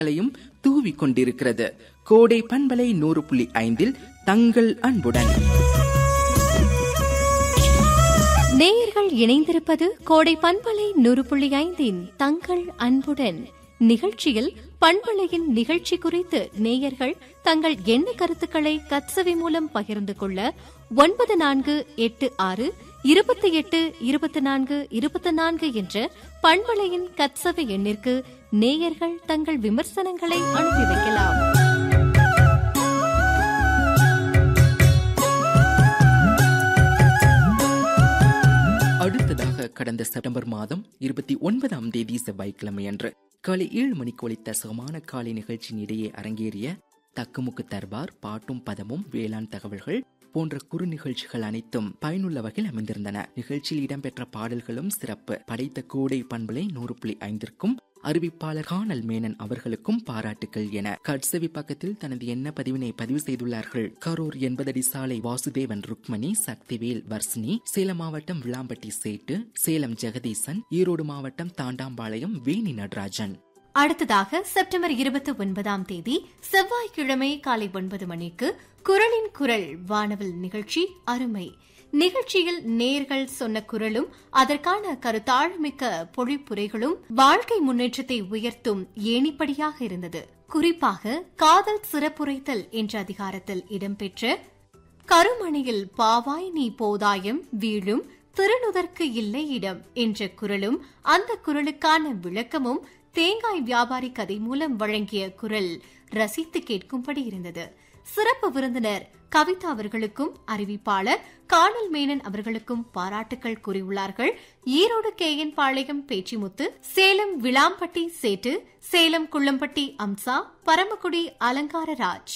களையும் தூவி கொண்டிருக்கிறது கோடை பண்பலை நூறு புள்ளி ஐந்தில் தங்கள் அன்புடன் நேயர்கள் இணைந்திருப்பது கோடை பண்பலை நூறு புள்ளி ஐந்தின் தங்கள் அன்புடன் நிகழ்ச்சியில் பண்பலையின் நிகழ்ச்சி குறித்து நேயர்கள் தங்கள் எண்ண கருத்துக்களை கத்சவி மூலம் பகிர்ந்து கொள்ள ஒன்பது நான்கு எட்டு ஆறு இருபத்தி எட்டு இருபத்தி நான்கு இருபத்தி நான்கு என்ற பண்பலையின் கத்சவி எண்ணிற்கு நேயர்கள் தங்கள் விமர்சனங்களை அனுப்பி வைக்கலாம் அடுத்ததாக கடந்த செப்டம்பர் மாதம் இருபத்தி ஒன்பதாம் தேதி செவ்வாய்க்கிழமை அன்று காலை ஏழு மணிக்கு ஒலித்த சுகமான காலை நிகழ்ச்சியின் இடையே அரங்கேறிய தக்குமுக்கு தர்பார் பாட்டும் பதமும் வேளாண் தகவல்கள் போன்ற குறு நிகழ்ச்சிகள் அனைத்தும் பயனுள்ள வகையில் அமைந்திருந்தன நிகழ்ச்சியில் இடம்பெற்ற பாடல்களும் சிறப்பு படைத்த கோடை பண்பலை நூறு புள்ளி ஐந்திற்கும் அறிவிப்பாளர் கானல் மேனன் அவர்களுக்கும் பாராட்டுகள் என கட்சவி பக்கத்தில் தனது எண்ண பதிவினை பதிவு செய்துள்ளார்கள் கரூர் எண்பதடி சாலை வாசுதேவன் ருக்மணி சக்திவேல் வர்சினி சேலம் மாவட்டம் விளாம்பட்டி சேட்டு சேலம் ஜெகதீசன் ஈரோடு மாவட்டம் தாண்டாம்பாளையம் வேணி நடராஜன் அடுத்ததாக செப்டம்பர் இருபத்தி ஒன்பதாம் தேதி செவ்வாய்க்கிழமை காலை ஒன்பது மணிக்கு குரலின் குரல் வானவில் நிகழ்ச்சி அருமை நிகழ்ச்சியில் நேர்கள் சொன்ன குரலும் அதற்கான கருத்தாழமிக்க பொழிப்புரைகளும் வாழ்க்கை முன்னேற்றத்தை உயர்த்தும் ஏணிப்படியாக இருந்தது குறிப்பாக காதல் சிறப்புரைத்தல் என்ற அதிகாரத்தில் இடம்பெற்ற கருமணியில் பாவாய் நீ போதாயம் வீழும் திருநுதற்கு இல்லை இடம் என்ற குரலும் அந்த குரலுக்கான விளக்கமும் தேங்காய் வியாபாரி கதை மூலம் வழங்கிய குரல் ரசித்து கேட்கும்படி இருந்தது சிறப்பு விருந்தினர் கவிதா அவர்களுக்கும் அறிவிப்பாளர் காணல் மேனன் அவர்களுக்கும் பாராட்டுகள் கூறியுள்ளார்கள் ஈரோடு கே என் பாளையம் பேச்சிமுத்து சேலம் விளாம்பட்டி சேட்டு சேலம் குள்ளம்பட்டி அம்சா பரமக்குடி அலங்காரராஜ்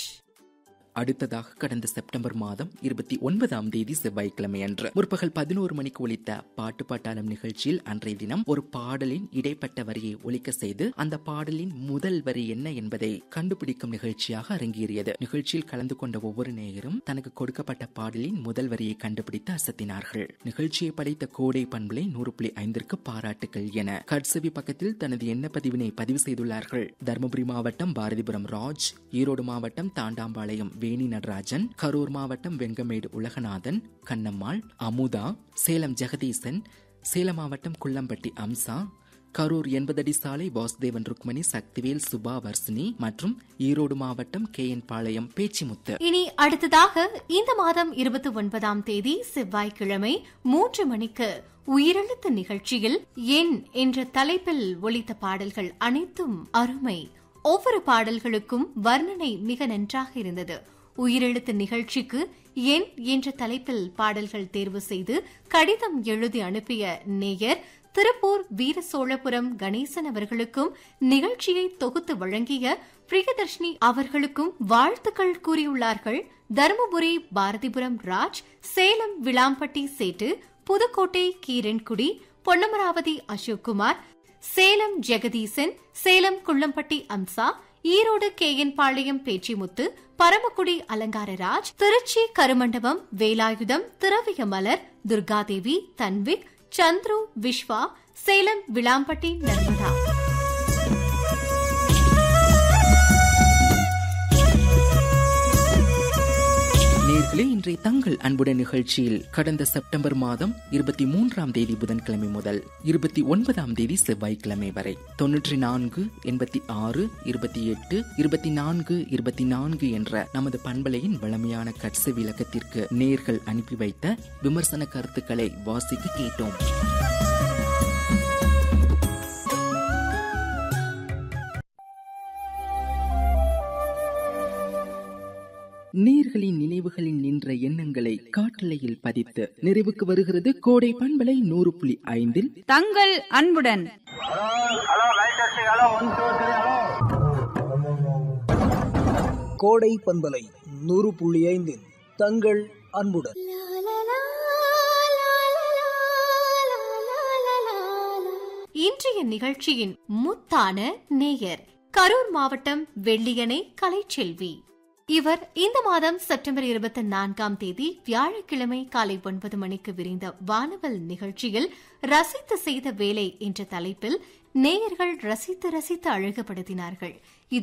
அடுத்ததாக கடந்த செப்டம்பர் மாதம் இருபத்தி ஒன்பதாம் தேதி செவ்வாய்க்கிழமை அன்று முற்பகல் பதினோரு மணிக்கு ஒலித்த பாட்டு பாட்டாளம் நிகழ்ச்சியில் அன்றைய தினம் ஒரு பாடலின் இடைப்பட்ட வரியை ஒலிக்க செய்து அந்த பாடலின் முதல் வரி என்ன என்பதை கண்டுபிடிக்கும் நிகழ்ச்சியாக அரங்கேறியது நிகழ்ச்சியில் கலந்து கொண்ட ஒவ்வொரு நேயரும் தனக்கு கொடுக்கப்பட்ட பாடலின் முதல் வரியை கண்டுபிடித்து அசத்தினார்கள் நிகழ்ச்சியை படைத்த கோடை பண்பலை நூறு புள்ளி ஐந்திற்கு பாராட்டுகள் என கட்சவி பக்கத்தில் தனது எண்ண பதிவினை பதிவு செய்துள்ளார்கள் தருமபுரி மாவட்டம் பாரதிபுரம் ராஜ் ஈரோடு மாவட்டம் தாண்டாம்பாளையம் வேணி நடராஜன் கரூர் மாவட்டம் வெங்கமேடு உலகநாதன் கண்ணம்மாள் அமுதா சேலம் ஜெகதீசன் சேலம் மாவட்டம் குள்ளம்பட்டி அம்சா கரூர் எண்பதடி சாலை வாசுதேவன் ருக்மணி சக்திவேல் சுபா வர்சினி மற்றும் ஈரோடு மாவட்டம் கே என் பாளையம் பேச்சிமுத்து இனி அடுத்ததாக இந்த மாதம் இருபத்தி ஒன்பதாம் தேதி செவ்வாய்க்கிழமை மூன்று மணிக்கு உயிரெழுத்து நிகழ்ச்சியில் என் என்ற தலைப்பில் ஒலித்த பாடல்கள் அனைத்தும் அருமை ஒவ்வொரு பாடல்களுக்கும் வர்ணனை மிக நன்றாக இருந்தது உயிரெழுத்து நிகழ்ச்சிக்கு என் என்ற தலைப்பில் பாடல்கள் தேர்வு செய்து கடிதம் எழுதி அனுப்பிய நேயர் திருப்பூர் வீர சோழபுரம் கணேசன் அவர்களுக்கும் நிகழ்ச்சியை தொகுத்து வழங்கிய பிரியதர்ஷினி அவர்களுக்கும் வாழ்த்துக்கள் கூறியுள்ளார்கள் தருமபுரி பாரதிபுரம் ராஜ் சேலம் விளாம்பட்டி சேட்டு புதுக்கோட்டை கீரன்குடி பொன்னமராவதி அசோக்குமார் சேலம் ஜெகதீசன் சேலம் குள்ளம்பட்டி அம்சா ஈரோடு கே என் பாளையம் பேச்சிமுத்து பரமக்குடி அலங்காரராஜ் திருச்சி கருமண்டபம் வேலாயுதம் திரவிய மலர் துர்காதேவி தன்விக் சந்துரு விஸ்வா சேலம் விளாம்பட்டி நர்மதா நேர்களே இன்றைய தங்கள் அன்புடன் நிகழ்ச்சியில் கடந்த செப்டம்பர் மாதம் இருபத்தி மூன்றாம் தேதி புதன்கிழமை முதல் இருபத்தி ஒன்பதாம் தேதி செவ்வாய்க்கிழமை வரை தொன்னூற்றி நான்கு எண்பத்தி ஆறு இருபத்தி எட்டு இருபத்தி நான்கு இருபத்தி நான்கு என்ற நமது பண்பலையின் வளமையான கட்சி விளக்கத்திற்கு நேர்கள் அனுப்பி வைத்த விமர்சன கருத்துக்களை வாசிக்க கேட்டோம் நீர்களின் நினைவுகளில் நின்ற எண்ணங்களை காற்றலையில் பதித்து நிறைவுக்கு வருகிறது கோடை பண்பலை நூறு புள்ளி ஐந்தில் தங்கள் அன்புடன் கோடை பண்பலை நூறு புள்ளி ஐந்தில் தங்கள் அன்புடன் இன்றைய நிகழ்ச்சியின் முத்தான நேயர் கரூர் மாவட்டம் வெள்ளியணை கலைச்செல்வி இவர் இந்த மாதம் செப்டம்பர் இருபத்தி நான்காம் தேதி வியாழக்கிழமை காலை ஒன்பது மணிக்கு விரிந்த வானவல் நிகழ்ச்சியில் ரசித்து செய்த வேலை என்ற தலைப்பில் நேயர்கள் ரசித்து ரசித்து அழகுபடுத்தினார்கள்